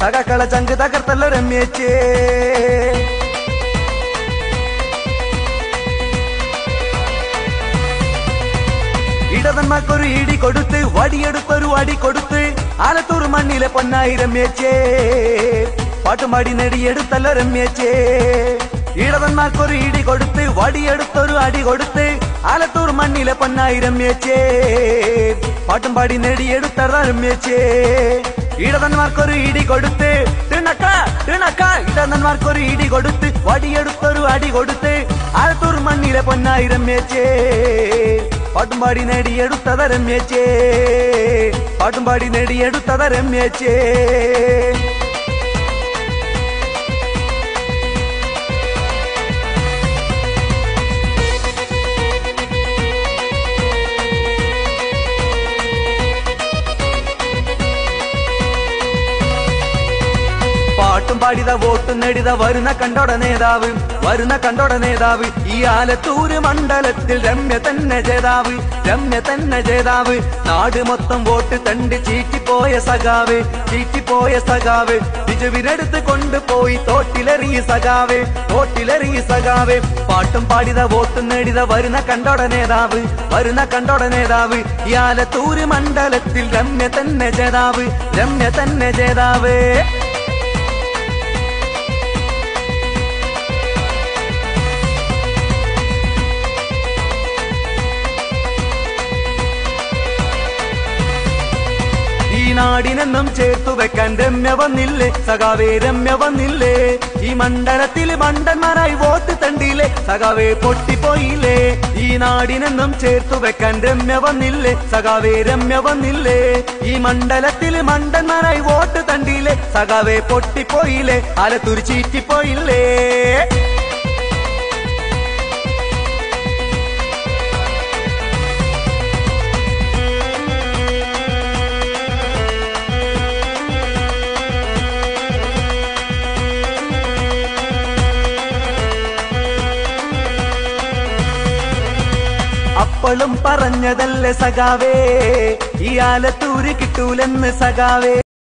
സഖാക്കള ചങ്ക് തകർത്തല്ലോ രമ്യേച്ചേ ഇടതന്മാർക്കൊരു ഇടി കൊടുത്ത് വടിയെടുത്തൊരു അടി കൊടുത്ത് ആലത്തൂർ മണ്ണിലെ പൊന്നായി രമ്യേച്ചേ പാട്ടുമാടി നേടിയെടുത്തല്ലോ രമ്യേച്ചേ ഇടതന്മാർക്കൊരു ഇടി കൊടുത്ത് വടിയെടുത്തൊരു അടി കൊടുത്ത് ആലത്തൂർ മണ്ണിലെ പൊന്നായി രമ്യേച്ചേ പാട്ടും പാടി നേടിയെടുത്തതാ രമ്യേച്ചേ ഇടതന്മാർക്കൊരു ഇടി കൊടുത്ത് ടിണക്ക ടിണക്ക ഇടതന്മാർക്കൊരു ഇടി കൊടുത്ത് വടിയെടുത്തൊരു അടി കൊടുത്ത് ആലത്തൂർ മണ്ണിലെ പൊന്നായി രമ്യേച്ചേ പാട്ടും പാടി നേടിയെടുത്തത രമ്യേച്ചേ പാട്ടും പാടി നേടിയെടുത്തത രമ്യേച്ചേ പാട്ടും പാടിത വോട്ടും നേടിത വരുന്ന കണ്ടോട നേതാവ് വരുന്ന കണ്ടോട നേതാവ് ഈ ആലത്തൂര് മണ്ഡലത്തിൽ രമ്യ തന്നെ ജേതാവ് രമ്യ തന്നെ ജേതാവ് നാട് മൊത്തം വോട്ട് തണ്ട് ചീറ്റിപ്പോയ സഖാവ് ചീറ്റിപ്പോയ സഖാവ് ബിജുവിനെടുത്ത് കൊണ്ടുപോയി തോട്ടിലെറിയ സഖാവ് തോട്ടിലെറിയ സഖാവ് പാട്ടും പാടിത വോട്ടും നേടിത വരുന്ന കണ്ടോട നേതാവ് വരുന്ന കണ്ടോട നേതാവ് ഈ ആലത്തൂര് മണ്ഡലത്തിൽ രമ്യ തന്നെ ജേതാവ് രമ്യ തന്നെ ജേതാവ് ഈ നാടിനെന്നും ചേർത്തു വെക്കാൻ രമ്യ വന്നില്ലേ സഖാവേ രമ്യ വന്നില്ലേ ഈ മണ്ഡലത്തിൽ മണ്ടന്മാരായി വോട്ട് തണ്ടിയില്ലേ സഖാവേ പൊട്ടിപ്പോയില്ലേ ഈ നാടിനെന്നും ചേർത്തു വെക്കാൻ രമ്യ വന്നില്ലേ സഖാവേ രമ്യ വന്നില്ലേ ഈ മണ്ഡലത്തിൽ മണ്ടന്മാരായി വോട്ട് തണ്ടിയില്ലേ സഖാവേ പൊട്ടിപ്പോയില്ലേ ആലത്തൂർ ചീറ്റിപ്പോയില്ലേ അപ്പോഴും പറഞ്ഞതല്ലേ സഖാവേ ഈ ആലത്തൂര് കിട്ടൂലെന്ന് സഖാവേ